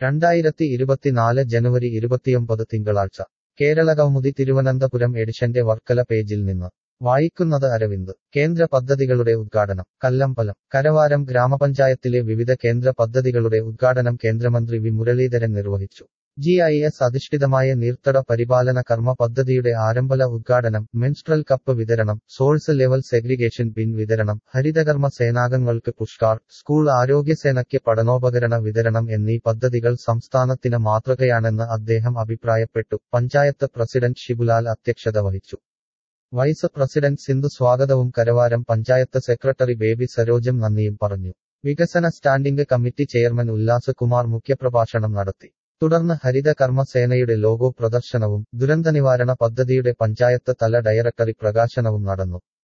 രണ്ടായിരത്തി ഇരുപത്തിനാല് ജനുവരി ഇരുപത്തിയൊമ്പത് തിങ്കളാഴ്ച കേരളകൗമുദി തിരുവനന്തപുരം എഡിഷന്റെ വർക്കല പേജിൽ നിന്ന് വായിക്കുന്നത് അരവിന്ദ് കേന്ദ്ര പദ്ധതികളുടെ ഉദ്ഘാടനം കല്ലമ്പലം കരവാരം ഗ്രാമപഞ്ചായത്തിലെ വിവിധ കേന്ദ്ര പദ്ധതികളുടെ ഉദ്ഘാടനം കേന്ദ്രമന്ത്രി വി മുരളീധരൻ നിർവഹിച്ചു ജി ഐ എസ് അധിഷ്ഠിതമായ നീർത്തട പരിപാലന കർമ്മ പദ്ധതിയുടെ ആരംഭല ഉദ്ഘാടനം മെൻസ്ട്രൽ കപ്പ് വിതരണം സോഴ്സ് ലെവൽ സെഗ്രിഗേഷൻ ബിൻ വിതരണം ഹരിതകർമ്മ സേനാംഗങ്ങൾക്ക് പുഷ്കാർ സ്കൂൾ ആരോഗ്യസേനയ്ക്ക് പഠനോപകരണ വിതരണം എന്നീ പദ്ധതികൾ സംസ്ഥാനത്തിന് മാതൃകയാണെന്ന് അദ്ദേഹം അഭിപ്രായപ്പെട്ടു പഞ്ചായത്ത് പ്രസിഡന്റ് ഷിബുലാൽ അധ്യക്ഷത വഹിച്ചു വൈസ് പ്രസിഡന്റ് സിന്ധു സ്വാഗതവും കരവാരം പഞ്ചായത്ത് സെക്രട്ടറി ബേബി സരോജം നന്ദിയും പറഞ്ഞു വികസന standing committee chairman Ullas Kumar മുഖ്യപ്രഭാഷണം നടത്തി തുടർന്ന് ഹരിത കർമ്മസേനയുടെ ലോഗോ പ്രദർശനവും ദുരന്തനിവാരണ പദ്ധതിയുടെ പഞ്ചായത്ത് തല ഡയറക്ടറി പ്രകാശനവും നടന്നു